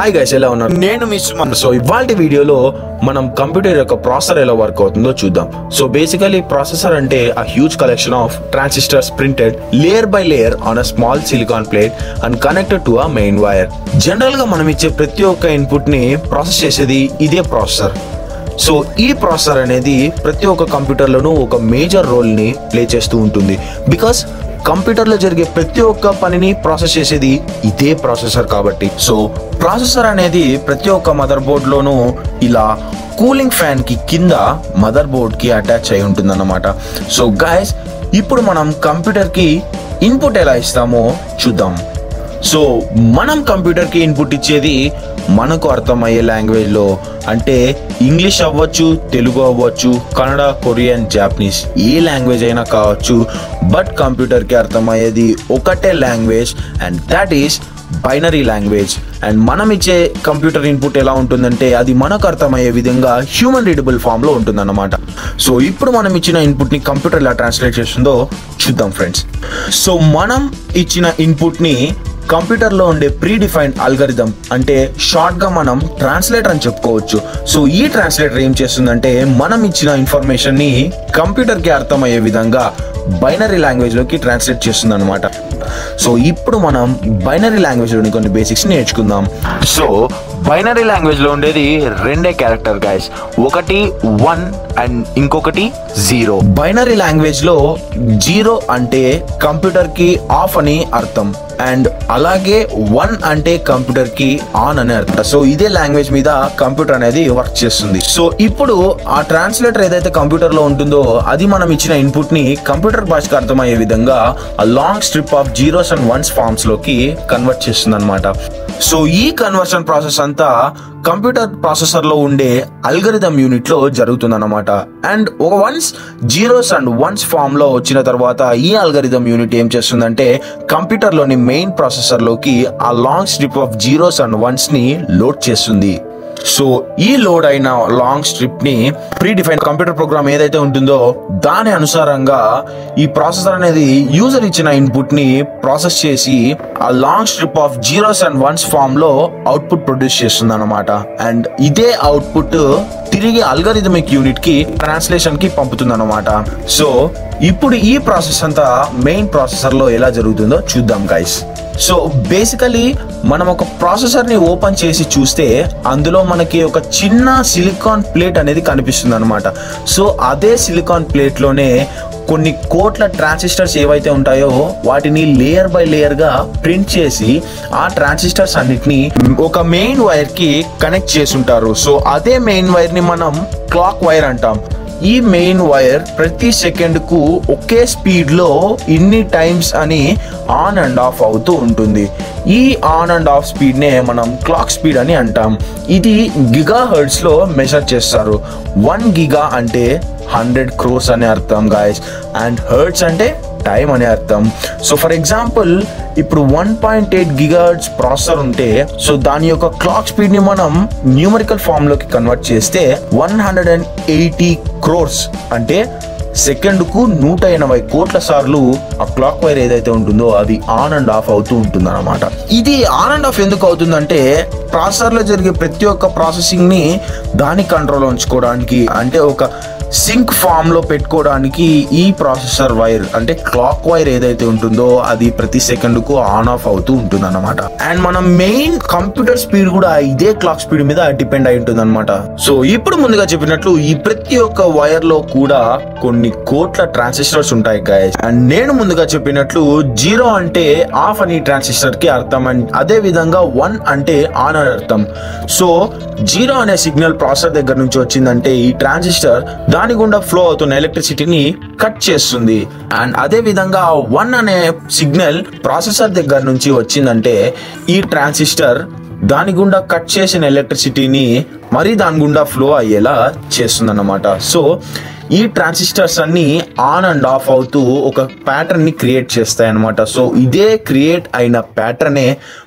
Hi guys ఎలా ఉన్నారు నేను మీ సుమన్ సో ఇవాళ వీడియోలో మనం కంప్యూటర్ యొక్క ప్రాసెసర్ ఎలా వర్క్ అవుతుందో చూద్దాం సో బేసికలీ ప్రాసెసర్ అంటే ఆ huge collection of transistors printed layer by layer on a small silicon plate and connected to a main wire general గా మనం ఇచ్చే ప్రతి ఒక్క ఇన్పుట్ ని ప్రాసెస్ చేసేది ఇదే ప్రాసెసర్ సో ఈ ప్రాసెసర్ అనేది ప్రతి ఒక్క కంప్యూటర్లోనూ ఒక మేజర్ రోల్ని ప్లే చేస్తూ ఉంటుంది బికాస్ కంప్యూటర్లో జరిగే ప్రతి ఒక్క పనిని ప్రాసెస్ చేసేది ఇదే ప్రాసెసర్ కాబట్టి సో ప్రాసెసర్ అనేది ప్రతి ఒక్క మదర్ బోర్డ్లోనూ ఇలా కూలింగ్ ఫ్యాన్ కి కింద మదర్ బోర్డ్ కి అటాచ్ అయి ఉంటుందన్నమాట సో గైస్ ఇప్పుడు మనం కంప్యూటర్ కి ఇన్పుట్ ఎలా ఇస్తామో చూద్దాం సో మనం కంప్యూటర్కి ఇన్పుట్ ఇచ్చేది మనకు అర్థమయ్యే లాంగ్వేజ్లో అంటే ఇంగ్లీష్ అవ్వచ్చు తెలుగు అవ్వచ్చు కన్నడ కొరియన్ జాపనీస్ ఏ లాంగ్వేజ్ అయినా కావచ్చు బట్ కంప్యూటర్కి అర్థమయ్యేది ఒకటే language and that is binary language and మనం ఇచ్చే కంప్యూటర్ ఇన్పుట్ ఎలా ఉంటుందంటే అది మనకు అర్థమయ్యే విధంగా హ్యూమన్ రీడబుల్ ఫామ్ లో ఉంటుందన్నమాట సో ఇప్పుడు మనం ఇచ్చిన ఇన్పుట్ ని కంప్యూటర్ ఎలా ట్రాన్స్లేట్ చేస్తుందో చూద్దాం ఫ్రెండ్స్ సో మనం ఇచ్చిన ఇన్పుట్ ని కంప్యూటర్ లో ఉండే ప్రీ డిఫైన్డ్ అల్గరిథం అంటే షార్ట్ గా మనం ట్రాన్స్లేటర్ అని చెప్పుకోవచ్చు సో ఈ ట్రాన్స్లేటర్ ఏం చేస్తుందంటే మనం ఇచ్చిన ఇన్ఫర్మేషన్ ని కంప్యూటర్ కి అర్థమయ్యే విధంగా బైనరీ లాంగ్వేజ్ లోకి ట్రాన్స్లేట్ చేస్తుంది అనమాట సో ఇప్పుడు మనం బైనరీ లాంగ్వేజ్ లోని కొన్ని బేసిక్స్ నేర్చుకుందాం సో బైనరీ లాంగ్వేజ్ లో ఉండేది రెండే క్యారెక్టర్ గైస్ ఒకటి వన్ అండ్ ఇంకొకటి జీరో బైనరీ లాంగ్వేజ్ లో జీరో అంటే కంప్యూటర్ కి ఆఫ్ అని అర్థం అండ్ అలాగే వన్ అంటే కంప్యూటర్ కి ఆన్ అని అర్థం సో ఇదే లాంగ్వేజ్ మీద కంప్యూటర్ అనేది వర్క్ చేస్తుంది సో ఇప్పుడు ఆ ట్రాన్స్లేటర్ ఏదైతే కంప్యూటర్ లో ఉంటుందో అది మనం ఇచ్చిన ఇన్పుట్ ని కంప్యూటర్ భాషకు అర్థమయ్యే విధంగా ఆ long strip of zeros and ones forms లోకి కన్వర్ట్ చేస్తుంది అనమాట సో ఈ కన్వర్షన్ ప్రాసెస్ అంతా కంప్యూటర్ ప్రాసెసర్ లో ఉండే అల్గరిథం యూనిట్ లో జరుగుతుంది అనమాట అండ్ ఒక ones zeros and ones form లో వచ్చిన తర్వాత ఈ అల్గరిథం యూనిట్ ఏం చేస్తుందంటే కంప్యూటర్ లోని మెయిన్ ప్రాసెసర్ లోకి ఆ long strip of zeros and ones ని లోడ్ చేస్తుంది సో ఈ లోడ్ అయిన లాంగ్ స్ట్రిప్ ని ప్రీ డిఫైన్ కంప్యూటర్ ప్రోగ్రామ్ ఏదైతే ఉంటుందో దాని అనుసారంగా ఈ ప్రాసెసర్ అనేది యూజర్ ఇచ్చిన ఇన్పుట్ ని ప్రాసెస్ చేసి ఆ long strip of zeros and ones form లో అవుట్పుట్ ప్రొడ్యూస్ చేస్తుంది అనమాట అండ్ ఇదే అవుట్పుట్ తిరిగి అల్గరిథమిక్ యూనిట్ కి ట్రాన్స్లేషన్ కి పంపుతుంది అనమాట సో ఇప్పుడు ఈ ప్రాసెస్ అంతా మెయిన్ ప్రాసెసర్ లో ఎలా జరుగుతుందో చూద్దాం గైస్ సో బేసికలీ మనం ఒక ప్రాసెసర్ ని ఓపెన్ చేసి చూస్తే అందులో మనకి ఒక చిన్న సిలికాన్ ప్లేట్ అనేది కనిపిస్తుంది అనమాట సో అదే సిలికాన్ ప్లేట్ లోనే కొన్ని కోట్ల ట్రాన్సిస్టర్స్ ఏవైతే ఉంటాయో వాటిని లేయర్ బై లేయర్ గా ప్రింట్ చేసి ఆ ట్రాన్సిస్టర్స్ అన్నిటిని ఒక మెయిన్ వైర్ కి కనెక్ట్ చేసి ఉంటారు సో అదే మెయిన్ వైర్ ని మనం క్లాక్ వైర్ అంటాం ఈ మెయిన్ వైర్ ప్రతి సెకండ్ కు ఒకే స్పీడ్ లో ఇన్ని టైమ్స్ అని ఆన్ అండ్ ఆఫ్ అవుతూ ఉంటుంది ఈ ఆన్ అండ్ ఆఫ్ స్పీడ్ నే మనం క్లాక్ స్పీడ్ అని అంటాం ఇది గిగా హర్ట్స్ లో మెజర్ చేస్తారు వన్ గిగా అంటే హండ్రెడ్ క్రోర్స్ అని అర్థం గాయస్ అండ్ హర్ట్స్ అంటే టైం అనే అర్థం సో ఫర్ ఎగ్జాంపుల్ ఇప్పుడు one point eight gigahertz processor ఉంటే సో దాని యొక్క క్లాక్ స్పీడ్ ని మనం న్యూమరికల్ ఫామ్ లోకి కన్వర్ట్ చేస్తే one hundred and eighty crores అంటే సెకండ్ కు నూట ఎనభై కోట్ల సార్లు ఆ క్లాక్ వైర్ ఏదైతే ఉంటుందో అది ఆన్ అండ్ ఆఫ్ అవుతూ ఉంటుంది అనమాట ఇది ఆన్ అండ్ ఆఫ్ ఎందుకు అవుతుందంటే ప్రాసెసర్ లో జరిగే ప్రతి ఒక్క ప్రాసెసింగ్ ని దాని కంట్రోల్ ఉంచుకోవడానికి అంటే ఒక సింక్ ఫామ్ లో పెట్టుకోవడానికి ఈ ప్రాసెసర్ వైర్ అంటే క్లాక్ వైర్ ఏదైతే ఉంటుందో అది ప్రతి సెకండ్ కు ఆన్ ఆఫ్ అవుతూ ఉంటుంది అనమాట అండ్ మనం మెయిన్ కంప్యూటర్ స్పీడ్ కూడా ఇదే క్లాక్ స్పీడ్ మీద డిపెండ్ అయి ఉంటుంది అనమాట సో ఇప్పుడు ముందుగా చెప్పినట్లు ఈ ప్రతి ఒక్క వైర్ లో కూడా కొన్ని కోట్ల ట్రాన్సిస్టర్స్ ఉంటాయి గాయస్ అండ్ నేను ముందుగా చెప్పినట్లు జీరో అంటే ఆఫ్ అని ట్రాన్సిస్టర్ కి అర్థం అండ్ అదే విధంగా వన్ అంటే ఆన్ అని అర్థం సో జీరో అనే సిగ్నల్ ప్రాసెసర్ దగ్గర నుంచి వచ్చిందంటే ఈ ట్రాన్సిస్టర్ దాని గుండా ఫ్లో అవుతున్న ఎలక్ట్రిసిటీని కట్ చేస్తుంది అండ్ అదే విధంగా వన్ అనే సిగ్నల్ ప్రాసెసర్ దగ్గర నుంచి వచ్చిందంటే ఈ ట్రాన్సిస్టర్ దాని గుండా కట్ చేసిన ఎలక్ట్రిసిటీని మరీ దాని గుండా ఫ్లో అయ్యేలా చేస్తుంది సో ఈ ట్రాన్సిస్టర్స్ అన్ని ఆన్ అండ్ ఆఫ్ అవుతూ ఒక ప్యాటర్న్ ని క్రియేట్ చేస్తాయి అనమాట సో ఇదే క్రియేట్ అయిన ప్యాటర్నే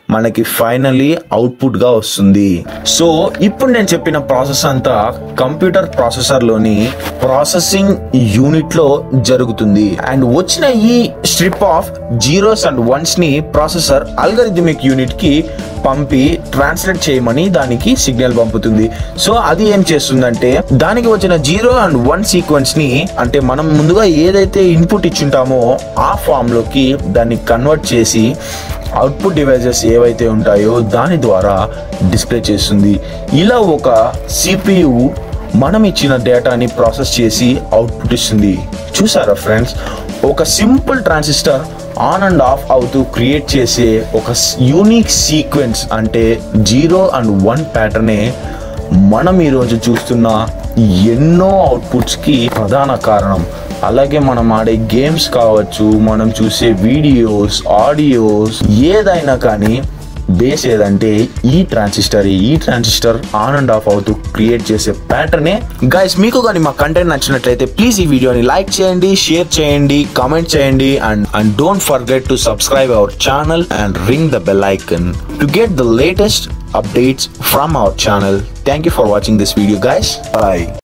మనకి ఫైనలీ అవుట్పుట్ గా వస్తుంది సో ఇప్పుడు నేను చెప్పిన ప్రాసెస్ అంతా కంప్యూటర్ ప్రాసెసర్ లోని ప్రాసెసింగ్ యూనిట్ లో జరుగుతుంది అండ్ వచ్చిన ఈ strip of zeros and ones ని ప్రాసెసర్ అల్గరిథమిక్ యూనిట్ కి పంపి ట్రాన్స్లేట్ చేయమని దానికి సిగ్నల్ పంపుతుంది సో అది ఏం చేస్తుందంటే దానికి వచ్చిన జీరో అండ్ వన్ సీక్వెన్స్ ని అంటే మనం ముందుగా ఏదైతే ఇన్పుట్ ఇచ్చుంటామో ఆ ఫామ్ లోకి దాన్ని కన్వర్ట్ చేసి అవుట్పుట్ డివైజెస్ ఏవైతే ఉంటాయో దాని ద్వారా డిస్ప్లే చేస్తుంది ఇలా ఒక సిపియు మనం ఇచ్చిన డేటాని ప్రాసెస్ చేసి అవుట్పుట్ ఇస్తుంది చూసారా ఫ్రెండ్స్ ఒక simple transistor on and off అవుతూ క్రియేట్ చేసే ఒక యూనిక్ సీక్వెన్స్ అంటే జీరో అండ్ వన్ ప్యాటర్నే మనం ఈరోజు చూస్తున్న ఎన్నో అవుట్పుట్స్కి ప్రధాన కారణం అలాగే మనం ఆడే గేమ్స్ కావచ్చు మనం చూసే వీడియోస్ ఆడియోస్ ఏదైనా కానీ బేస్ ఏదంటే ఈ ట్రాన్సిస్టర్ ఈ ట్రాన్సిస్టర్ ఆన్ అండ్ ఆఫ్ అవుతూ క్రియేట్ చేసే ప్యాటర్నే గైస్ మీకు కానీ మా కంటెంట్ నచ్చినట్లయితే ప్లీజ్ ఈ వీడియోని లైక్ చేయండి షేర్ చేయండి కామెంట్ చేయండి and and don't forget to subscribe our channel and ring the bell icon to get the latest updates from our channel. Thank you for watching this video guys. Bye.